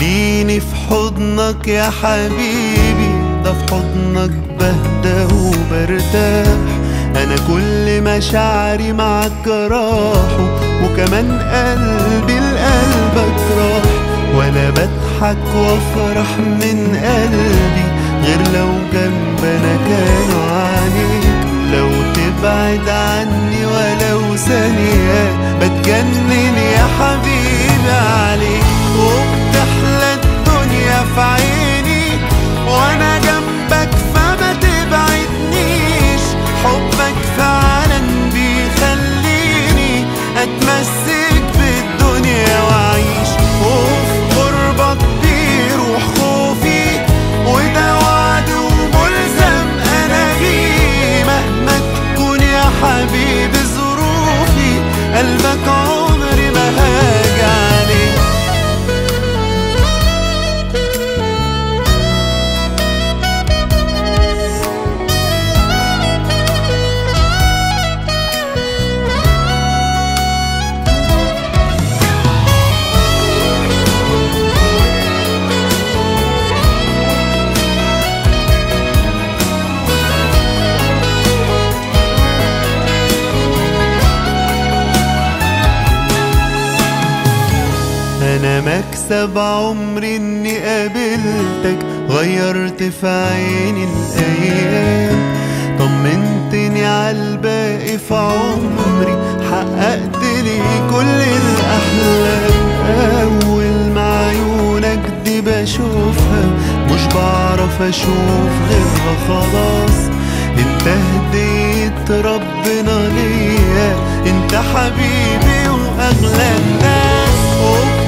خليني في حضنك يا حبيبي ده في حضنك بهدى وبرتاح انا كل مشاعري معاك راحوا وكمان قلبي لقلبك راح وانا بضحك وافرح من قلبي غير لو جنبنا كانوا عليك لو تبعد عني ولو ثانية بتجنن يا حبيبي عليك وبتحلى الدنيا في عيني وانا جنبك فما تبعدنيش حبك فعلا بيخليني اتمسك بالدنيا واعيش وفي قربك بيروح خوفي وده وعد وملزم انا بيه مهما تكون يا حبيبي ظروفي قلبك عمري ما هاجي عليه انا مكسب عمري اني قابلتك غيرت في عيني الايام طمنتني عالباقي في عمري حققت لي كل الاحلام اول ما عيونك دي بشوفها مش بعرف اشوف غيرها خلاص انت هديت ربنا ليا انت حبيبي واغلى الناس